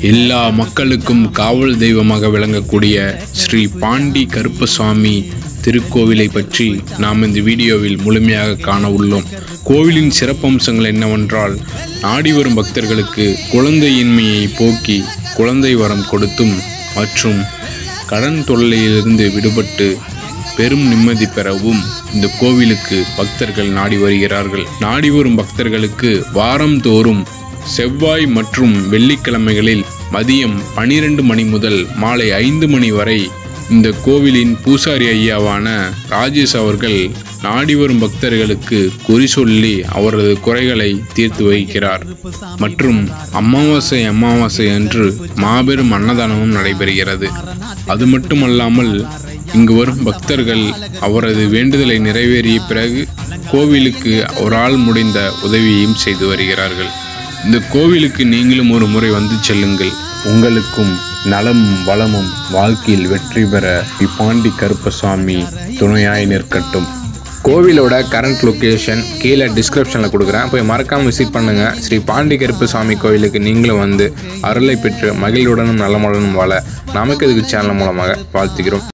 எல்லா மக்களுக்கும் காவல் தெய்வமாக விளங்கக்கூடிய ஸ்ரீ பாண்டி கருப்பசாமி திருக்கோவிலை பற்றி நாம் இந்த வீடியோவில் முழுமையாக காண உள்ளோம் கோவிலின் சிறப்பம்சங்கள் என்னவென்றால் நாடி வரும் பக்தர்களுக்கு குழந்தையின்மையை போக்கி குழந்தை வரம் கொடுத்தும் மற்றும் கடன் தொல்லையிலிருந்து விடுபட்டு பெரும் நிம்மதி பெறவும் இந்த கோவிலுக்கு பக்தர்கள் நாடி வருகிறார்கள் நாடி வரும் பக்தர்களுக்கு வாரந்தோறும் செவ்வாய் மற்றும் வெள்ளிக்கிழமைகளில் மதியம் பனிரெண்டு மணி முதல் மாலை ஐந்து மணி வரை இந்த கோவிலின் பூசாரி ஐயாவான ராஜேஷ் அவர்கள் நாடி வரும் பக்தர்களுக்கு குறி சொல்லி அவரது குறைகளை தீர்த்து வைக்கிறார் மற்றும் அமாவாசை அமாவாசை அன்று மாபெரும் அன்னதானமும் நடைபெறுகிறது அது மட்டுமல்லாமல் இங்கு வரும் பக்தர்கள் அவரது வேண்டுதலை நிறைவேறிய பிறகு கோவிலுக்கு அவரால் முடிந்த உதவியையும் செய்து வருகிறார்கள் இந்த கோவிலுக்கு நீங்களும் ஒரு முறை வந்து செல்லுங்கள் உங்களுக்கும் நலமும் வளமும் வாழ்க்கையில் வெற்றி பெற இப்பாண்டி கருப்பசாமி துணையாய் நிற்கட்டும் கோவிலோட கரண்ட் லொக்கேஷன் கீழே டிஸ்கிரிப்ஷனில் கொடுக்குறேன் போய் மறக்காமல் விசிட் பண்ணுங்கள் ஸ்ரீ பாண்டி கருப்பசாமி கோவிலுக்கு நீங்களும் வந்து அருளை பெற்று மகிழ்வுடனும் நலமுடனும் வாழ நமக்கு இதுக்கு சேனல் மூலமாக வாழ்த்துகிறோம்